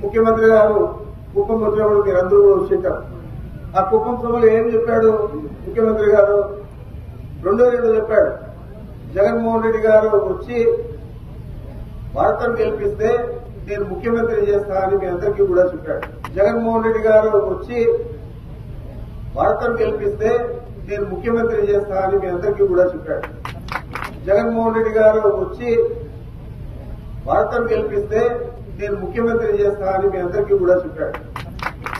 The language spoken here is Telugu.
ముఖ్యమంత్రి గారు కుప్పం వచ్చినప్పుడు మీరందరూ కూడా వచ్చింటారు ఆ కుప్పం సభలో ఏం చెప్పాడు ముఖ్యమంత్రి గారు రెండో రెండు చెప్పాడు జగన్మోహన్ రెడ్డి గారు వచ్చి భారతం గెలిపిస్తే నేను ముఖ్యమంత్రి చేస్తా అని మీ అందరికీ కూడా చెప్పాడు జగన్మోహన్ రెడ్డి గారు వచ్చి భారతం గెలిపిస్తే నేను ముఖ్యమంత్రి చేస్తా అని మీ అందరికీ కూడా చెప్పాడు జగన్మోహన్ రెడ్డి గారు వచ్చి భారతం గెలిపిస్తే నేను ముఖ్యమంత్రి చేస్తా అని మీ అందరికీ కూడా చెప్పాడు